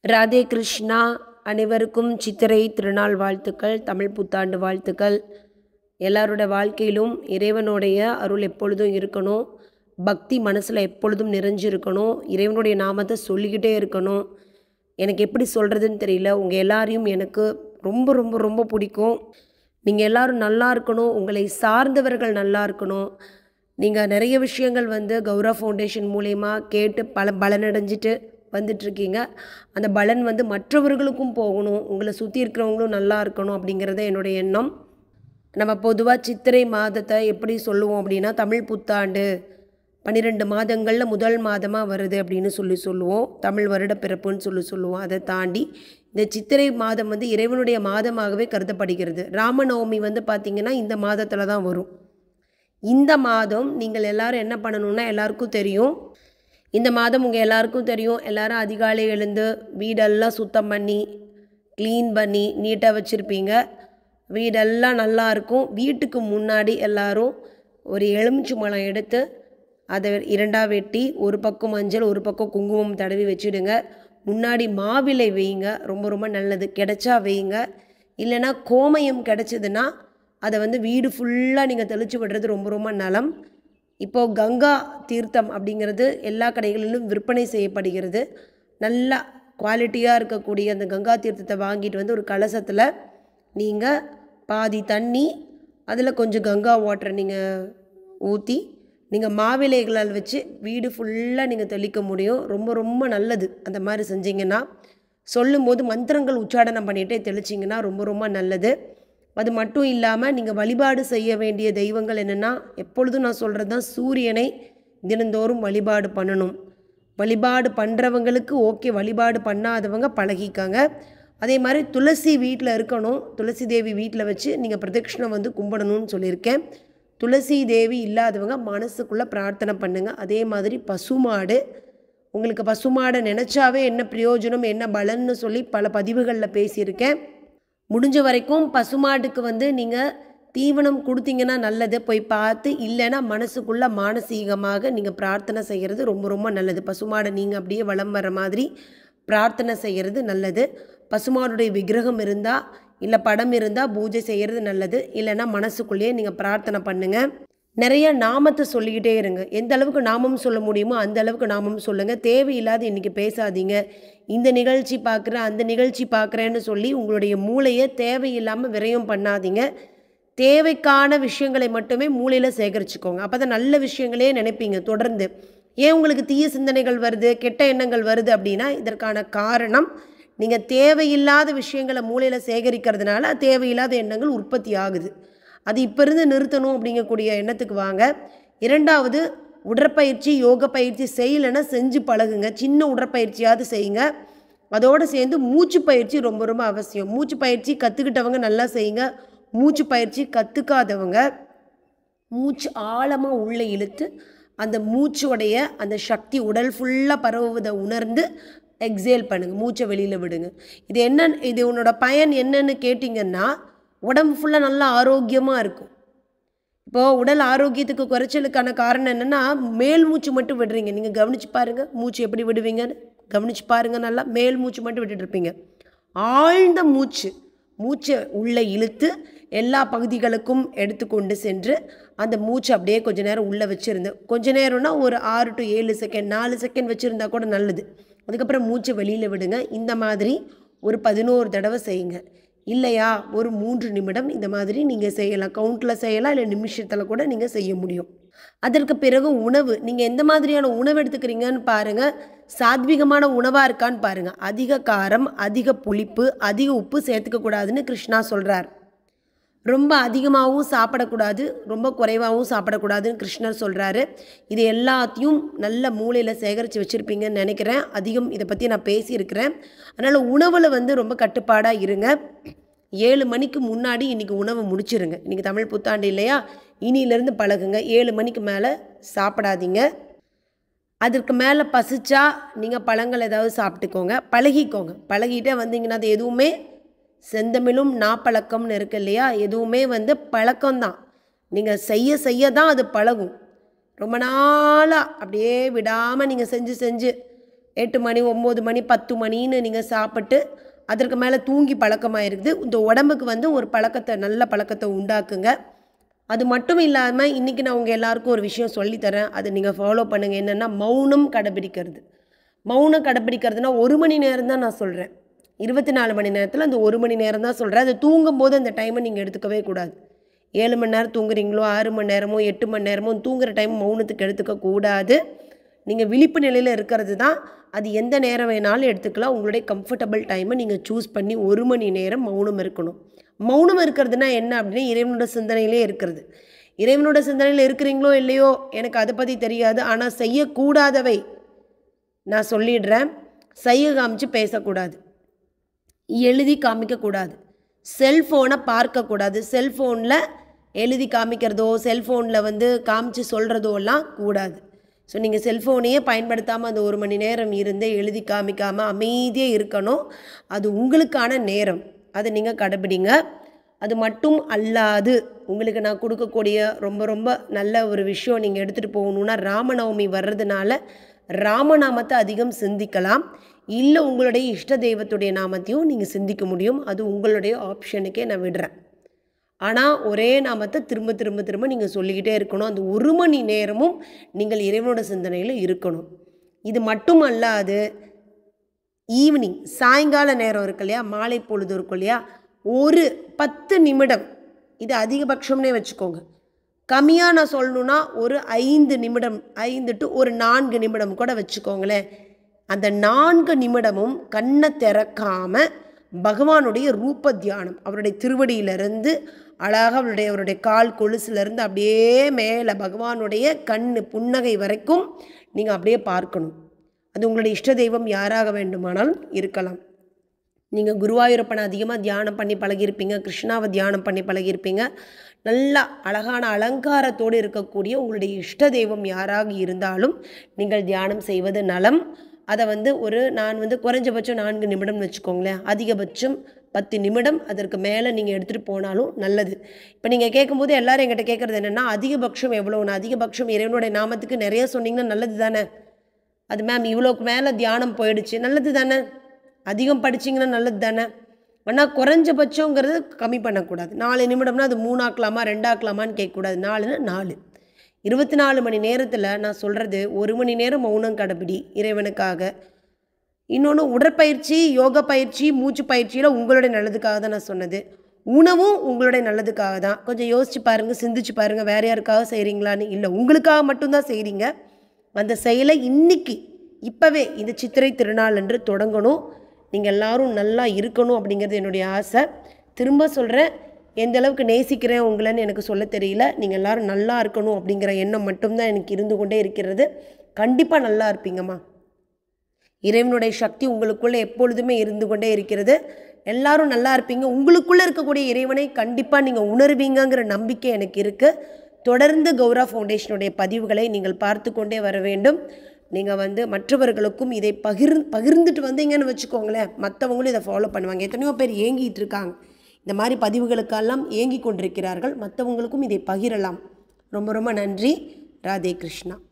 ராதே கிருஷ்ணா அனைவருக்கும் சித்திரை திருநாள் வாழ்த்துக்கள் தமிழ் புத்தாண்டு வாழ்த்துக்கள் எல்லாரோட வாழ்க்கையிலும் இறைவனுடைய அருள் எப்பொழுதும் இருக்கணும் பக்தி மனசில் எப்பொழுதும் நிறைஞ்சிருக்கணும் இறைவனுடைய நாமத்தை சொல்லிக்கிட்டே இருக்கணும் எனக்கு எப்படி சொல்கிறதுன்னு தெரியல உங்கள் எல்லாரையும் எனக்கு ரொம்ப ரொம்ப ரொம்ப பிடிக்கும் நீங்கள் எல்லாரும் நல்லா இருக்கணும் உங்களை சார்ந்தவர்கள் நல்லா இருக்கணும் நீங்கள் நிறைய விஷயங்கள் வந்து கௌரவ ஃபவுண்டேஷன் மூலயமா கேட்டு பல பலனடைஞ்சிட்டு வந்துட்ருக்கீங்க அந்த பலன் வந்து மற்றவர்களுக்கும் போகணும் உங்களை சுற்றி இருக்கிறவங்களும் நல்லா இருக்கணும் அப்படிங்கிறது என்னுடைய எண்ணம் நம்ம பொதுவாக சித்திரை மாதத்தை எப்படி சொல்லுவோம் அப்படின்னா தமிழ் புத்தாண்டு பன்னிரெண்டு மாதங்களில் முதல் மாதமாக வருது அப்படின்னு சொல்லி சொல்லுவோம் தமிழ் வருட பிறப்புன்னு சொல்லி சொல்லுவோம் அதை தாண்டி இந்த சித்திரை மாதம் வந்து இறைவனுடைய மாதமாகவே கருதப்படுகிறது ராமநவமி வந்து பார்த்திங்கன்னா இந்த மாதத்தில் தான் வரும் இந்த மாதம் நீங்கள் எல்லாரும் என்ன பண்ணணும்னா எல்லாருக்கும் தெரியும் இந்த மாதம் உங்கள் எல்லாருக்கும் தெரியும் எல்லாரும் அதிகாலை எழுந்து வீடெல்லாம் சுத்தம் பண்ணி க்ளீன் பண்ணி நீட்டாக வச்சுருப்பீங்க வீடெல்லாம் நல்லா இருக்கும் வீட்டுக்கு முன்னாடி எல்லாரும் ஒரு எலுமிச்சை மலம் எடுத்து அதை இரண்டாக வெட்டி ஒரு பக்கம் மஞ்சள் ஒரு பக்கம் குங்குமம் தடவி வச்சுடுங்க முன்னாடி மாவிலை வையுங்க ரொம்ப ரொம்ப நல்லது கிடைச்சா வையுங்க இல்லைன்னா கோமயம் கிடைச்சதுன்னா அதை வந்து வீடு ஃபுல்லாக நீங்கள் தெளித்து விடுறது ரொம்ப ரொம்ப நலம் இப்போது கங்கா தீர்த்தம் அப்படிங்கிறது எல்லா கடைகளிலும் விற்பனை செய்யப்படுகிறது நல்லா குவாலிட்டியாக இருக்கக்கூடிய அந்த கங்கா தீர்த்தத்தை வாங்கிட்டு வந்து ஒரு கலசத்தில் நீங்கள் பாதி தண்ணி அதில் கொஞ்சம் கங்கா வாட்டரை நீங்கள் ஊற்றி நீங்கள் மாவிலைகளால் வச்சு வீடு ஃபுல்லாக நீங்கள் தெளிக்க முடியும் ரொம்ப ரொம்ப நல்லது அந்த மாதிரி செஞ்சீங்கன்னா சொல்லும்போது மந்திரங்கள் உச்சாடனம் பண்ணிகிட்டே தெளிச்சிங்கன்னா ரொம்ப ரொம்ப நல்லது அது மட்டும் இல்லாமல் நீங்கள் வழிபாடு செய்ய வேண்டிய தெய்வங்கள் என்னென்னா எப்பொழுதும் நான் சொல்கிறது தான் சூரியனை தினந்தோறும் வழிபாடு பண்ணணும் வழிபாடு பண்ணுறவங்களுக்கு ஓகே வழிபாடு பண்ணாதவங்க பழகிக்காங்க அதே மாதிரி துளசி வீட்டில் இருக்கணும் துளசி தேவி வீட்டில் வச்சு நீங்கள் பிரதட்சிணம் வந்து கும்பிடணும்னு சொல்லியிருக்கேன் துளசி தேவி இல்லாதவங்க மனசுக்குள்ளே பிரார்த்தனை பண்ணுங்கள் அதே மாதிரி பசுமாடு உங்களுக்கு பசுமாடை நினச்சாவே என்ன பிரயோஜனம் என்ன பலன்னு சொல்லி பல பதிவுகளில் பேசியிருக்கேன் முடிஞ்ச வரைக்கும் பசுமாட்டுக்கு வந்து நீங்கள் தீவனம் கொடுத்தீங்கன்னா நல்லது போய் பார்த்து இல்லைன்னா மனசுக்குள்ளே மானசீகமாக நீங்கள் பிரார்த்தனை செய்கிறது ரொம்ப ரொம்ப நல்லது பசுமாடை நீங்கள் அப்படியே வளம் வர மாதிரி பிரார்த்தனை செய்கிறது நல்லது பசுமாடுடைய விக்கிரகம் இருந்தால் இல்லை படம் இருந்தால் பூஜை செய்கிறது நல்லது இல்லைன்னா மனசுக்குள்ளேயே நீங்கள் பிரார்த்தனை பண்ணுங்கள் நிறைய நாமத்தை சொல்லிக்கிட்டே இருங்க எந்த அளவுக்கு நாமம் சொல்ல முடியுமோ அந்த அளவுக்கு நாமம் சொல்லுங்கள் தேவையில்லாத இன்றைக்கி பேசாதீங்க இந்த நிகழ்ச்சி பார்க்குறேன் அந்த நிகழ்ச்சி பார்க்குறேன்னு சொல்லி உங்களுடைய மூளையை தேவையில்லாமல் விரயம் பண்ணாதீங்க தேவைக்கான விஷயங்களை மட்டுமே மூளையில் சேகரிச்சுக்கோங்க அப்போ தான் நல்ல விஷயங்களே நினைப்பீங்க தொடர்ந்து ஏன் உங்களுக்கு தீய சிந்தனைகள் வருது கெட்ட எண்ணங்கள் வருது அப்படின்னா இதற்கான காரணம் நீங்கள் தேவையில்லாத விஷயங்களை மூளையில் சேகரிக்கிறதுனால தேவையில்லாத எண்ணங்கள் உற்பத்தி ஆகுது அது இப்போ இருந்து நிறுத்தணும் அப்படிங்கக்கூடிய எண்ணத்துக்கு வாங்க இரண்டாவது உடற்பயிற்சி யோக பயிற்சி செய்யலைன்னா செஞ்சு பழகுங்க சின்ன உடற்பயிற்சியாவது செய்யுங்க அதோடு சேர்ந்து மூச்சு பயிற்சி ரொம்ப ரொம்ப அவசியம் மூச்சு பயிற்சி கற்றுக்கிட்டவங்க நல்லா செய்யுங்க மூச்சு பயிற்சி கற்றுக்காதவங்க மூச்சு ஆழமாக உள்ளே இழுத்து அந்த மூச்சோடைய அந்த சக்தி உடல் ஃபுல்லாக பரவுவதை உணர்ந்து எக்ஸேல் பண்ணுங்கள் மூச்சை வெளியில் விடுங்க இது என்ன இது உன்னோட பயன் என்னன்னு கேட்டிங்கன்னா உடம்பு ஃபுல்லாக நல்லா ஆரோக்கியமாக இருக்கும் இப்போது உடல் ஆரோக்கியத்துக்கு குறைச்சலுக்கான காரணம் என்னென்னா மேல் மூச்சு மட்டும் விடுறீங்க நீங்கள் கவனித்து பாருங்கள் மூச்சு எப்படி விடுவீங்கன்னு கவனித்து பாருங்கள் நல்லா மேல் மூச்சு மட்டும் விட்டுட்டு இருப்பீங்க ஆழ்ந்த மூச்சு மூச்சை உள்ளே இழுத்து எல்லா பகுதிகளுக்கும் எடுத்துக்கொண்டு சென்று அந்த மூச்சு அப்படியே கொஞ்ச நேரம் உள்ளே வச்சுருந்து கொஞ்ச நேரம்னா ஒரு ஆறு டு ஏழு செகண்ட் நாலு செகண்ட் வச்சுருந்தா கூட நல்லது அதுக்கப்புறம் மூச்சை வெளியில் விடுங்க இந்த மாதிரி ஒரு பதினோரு தடவை செய்யுங்க இல்லையா ஒரு மூன்று நிமிடம் இந்த மாதிரி நீங்கள் செய்யலாம் கவுண்டில் செய்யலாம் இல்லை நிமிஷத்தில் கூட நீங்கள் செய்ய முடியும் அதற்கு பிறகு உணவு நீங்கள் எந்த மாதிரியான உணவு எடுத்துக்கிறீங்கன்னு பாருங்கள் சாத்விகமான உணவாக இருக்கான்னு பாருங்கள் அதிக காரம் அதிக புளிப்பு அதிக உப்பு சேர்த்துக்கக்கூடாதுன்னு கிருஷ்ணா சொல்கிறார் ரொம்ப அதிகமாகவும் சாப்பிடக்கூடாது ரொம்ப குறைவாகவும் சாப்பிடக்கூடாதுன்னு கிருஷ்ணர் சொல்கிறாரு இது எல்லாத்தையும் நல்ல மூளையில் சேகரித்து வச்சுருப்பீங்கன்னு நினைக்கிறேன் அதிகம் இதை பற்றி நான் பேசியிருக்கிறேன் அதனால் உணவில் வந்து ரொம்ப கட்டுப்பாடாக இருங்க ஏழு மணிக்கு முன்னாடி இன்றைக்கி உணவை முடிச்சிருங்க இன்றைக்கி தமிழ் புத்தாண்டு இல்லையா இனியிலேருந்து பழகுங்க ஏழு மணிக்கு மேலே சாப்பிடாதீங்க அதற்கு மேலே பசிச்சா நீங்கள் பழங்கள் ஏதாவது சாப்பிட்டுக்கோங்க பழகிக்கோங்க பழகிட்டே வந்தீங்கன்னா அது எதுவுமே செந்தமிழும் நாப்பழக்கம்னு இருக்கு இல்லையா எதுவுமே வந்து பழக்கம்தான் நீங்கள் செய்ய செய்ய தான் அது பழகும் ரொம்ப நாளாக அப்படியே விடாமல் நீங்கள் செஞ்சு செஞ்சு எட்டு மணி ஒம்பது மணி பத்து மணின்னு நீங்கள் சாப்பிட்டு அதற்கு மேலே தூங்கி பழக்கமாக இருக்குது இந்த உடம்புக்கு வந்து ஒரு பழக்கத்தை நல்ல பழக்கத்தை உண்டாக்குங்க அது மட்டும் இல்லாமல் இன்றைக்கி நான் உங்கள் எல்லாருக்கும் ஒரு விஷயம் சொல்லித்தரேன் அதை நீங்கள் ஃபாலோ பண்ணுங்கள் என்னென்னா மௌனம் கடைபிடிக்கிறது மௌனம் கடைபிடிக்கிறதுனா ஒரு மணி நேரம் தான் நான் சொல்கிறேன் இருபத்தி நாலு மணி நேரத்தில் அந்த ஒரு மணி நேரம் தான் சொல்கிறேன் அது தூங்கும்போது அந்த டைமை நீங்கள் எடுத்துக்கவே கூடாது ஏழு மணி நேரம் தூங்குறீங்களோ ஆறு மணி நேரமோ எட்டு மணி நேரமோ தூங்குற டைம் மௌனத்துக்கு எடுத்துக்க கூடாது நீங்கள் விழிப்பு நிலையில் இருக்கிறது தான் அது எந்த நேரம் வேணாலும் எடுத்துக்கலாம் உங்களுடைய கம்ஃபர்டபுள் டைமை நீங்கள் சூஸ் பண்ணி ஒரு மணி நேரம் மௌனம் இருக்கணும் மௌனம் இருக்கிறதுனா என்ன அப்படின்னா இறைவனோட சிந்தனையிலே இருக்கிறது இறைவனோட சிந்தனையில் இருக்கிறீங்களோ இல்லையோ எனக்கு அதை பற்றி தெரியாது ஆனால் செய்யக்கூடாதவை நான் சொல்லிடுறேன் செய்ய காமிச்சு பேசக்கூடாது எழுதி காமிக்கக்கூடாது செல்ஃபோனை பார்க்கக்கூடாது செல்ஃபோனில் எழுதி காமிக்கிறதோ செல்ஃபோனில் வந்து காமிச்சு சொல்கிறதோ எல்லாம் கூடாது ஸோ நீங்கள் செல்ஃபோனையே பயன்படுத்தாமல் அந்த ஒரு மணி நேரம் இருந்து எழுதி காமிக்காமல் அமைதியாக இருக்கணும் அது உங்களுக்கான நேரம் அதை நீங்கள் கடைபிடிங்க அது மட்டும் அல்லாது உங்களுக்கு நான் கொடுக்கக்கூடிய ரொம்ப ரொம்ப நல்ல ஒரு விஷயம் நீங்கள் எடுத்துகிட்டு போகணுன்னா ராமநவமி வர்றதுனால ராமநாமத்தை அதிகம் சிந்திக்கலாம் இல்லை உங்களுடைய இஷ்ட தெய்வத்துடைய நாமத்தையும் நீங்கள் சிந்திக்க முடியும் அது உங்களுடைய ஆப்ஷனுக்கே நான் விடுறேன் ஆனால் ஒரே நாமத்தை திரும்ப திரும்ப திரும்ப நீங்கள் சொல்லிக்கிட்டே இருக்கணும் அந்த ஒரு மணி நேரமும் நீங்கள் இறைவனோட சிந்தனையில் இருக்கணும் இது மட்டும் அல்லாது ஈவினிங் சாயங்கால நேரம் இருக்கு இல்லையா மாலை பொழுது இருக்கும் இல்லையா ஒரு பத்து நிமிடம் இது அதிகபட்சம்னே வச்சுக்கோங்க கம்மியாக நான் சொல்லணுன்னா ஒரு ஐந்து நிமிடம் ஐந்து டு ஒரு நான்கு நிமிடம் கூட வச்சுக்கோங்களேன் அந்த நான்கு நிமிடமும் கண்ணை திறக்காம பகவானுடைய ரூப தியானம் அவருடைய திருவடியிலிருந்து அழகாக அவருடைய அவருடைய கால் கொலுசுலேருந்து அப்படியே மேலே பகவானுடைய கண் புன்னகை வரைக்கும் நீங்கள் அப்படியே பார்க்கணும் அது உங்களுடைய இஷ்ட தெய்வம் யாராக வேண்டுமானாலும் இருக்கலாம் நீங்கள் குருவாயூரப்பனை அதிகமாக தியானம் பண்ணி பழகியிருப்பீங்க கிருஷ்ணாவை தியானம் பண்ணி பழகியிருப்பீங்க நல்லா அழகான அலங்காரத்தோடு இருக்கக்கூடிய உங்களுடைய இஷ்ட தெய்வம் யாராக இருந்தாலும் நீங்கள் தியானம் செய்வது நலம் அதை வந்து ஒரு நான் வந்து குறைஞ்சபட்சம் நான்கு நிமிடம் வச்சுக்கோங்களேன் அதிகபட்சம் பத்து நிமிடம் அதற்கு மேலே நீங்கள் எடுத்துகிட்டு போனாலும் நல்லது இப்போ நீங்கள் கேட்கும்போது எல்லாரும் என்கிட்ட கேட்குறது என்னென்னா அதிகபட்சம் எவ்வளோன்னு அதிகபட்சம் இறைவனுடைய நாமத்துக்கு நிறைய சொன்னீங்கன்னா நல்லது தானே அது மேம் இவ்வளோக்கு மேலே தியானம் போயிடுச்சு நல்லது தானே அதிகம் படிச்சிங்கன்னா நல்லது தானே ஆனால் குறைஞ்சபட்சங்கிறது கம்மி பண்ணக்கூடாது நாலு நிமிடம்னா அது மூணாக்கலாமா ரெண்டாக்கலாமான்னு கேட்கக்கூடாது நாலுன்னா நாலு இருபத்தி நாலு மணி நேரத்தில் நான் சொல்கிறது ஒரு மணி நேரம் மௌனம் கடைபிடி இறைவனுக்காக இன்னொன்று உடற்பயிற்சி யோக பயிற்சி மூச்சு பயிற்சியில் உங்களுடைய நல்லதுக்காக தான் நான் சொன்னது உணவும் உங்களுடைய நல்லதுக்காக தான் கொஞ்சம் யோசிச்சு பாருங்கள் சிந்திச்சு பாருங்கள் வேற யாருக்காக செய்கிறீங்களான்னு இல்லை உங்களுக்காக மட்டும்தான் செய்கிறீங்க அந்த செயலை இன்னைக்கு இப்போவே இந்த சித்திரை திருநாள் என்று தொடங்கணும் நீங்கள் எல்லாரும் நல்லா இருக்கணும் அப்படிங்கிறது என்னுடைய ஆசை திரும்ப சொல்கிறேன் எந்த அளவுக்கு நேசிக்கிறேன் உங்களைன்னு எனக்கு சொல்ல தெரியல நீங்கள் எல்லாரும் நல்லா இருக்கணும் அப்படிங்கிற எண்ணம் மட்டும்தான் எனக்கு இருந்து கொண்டே இருக்கிறது கண்டிப்பாக நல்லா இருப்பீங்கம்மா இறைவனுடைய சக்தி உங்களுக்குள்ளே எப்பொழுதுமே இருந்து கொண்டே இருக்கிறது எல்லாரும் நல்லா இருப்பீங்க உங்களுக்குள்ளே இருக்கக்கூடிய இறைவனை கண்டிப்பாக நீங்கள் உணர்வீங்கங்கிற நம்பிக்கை எனக்கு இருக்குது தொடர்ந்து கௌரா ஃபவுண்டேஷனுடைய பதிவுகளை நீங்கள் பார்த்து கொண்டே வர வேண்டும் நீங்கள் வந்து மற்றவர்களுக்கும் இதை பகிர் பகிர்ந்துட்டு வந்தீங்கன்னு வச்சுக்கோங்களேன் மற்றவங்களும் இதை ஃபாலோ பண்ணுவாங்க எத்தனையோ பேர் ஏங்கிட்டு இருக்காங்க இந்த மாதிரி பதிவுகளுக்கெல்லாம் ஏங்கி கொண்டிருக்கிறார்கள் மற்றவங்களுக்கும் இதை பகிரலாம் ரொம்ப ரொம்ப நன்றி ராதே கிருஷ்ணா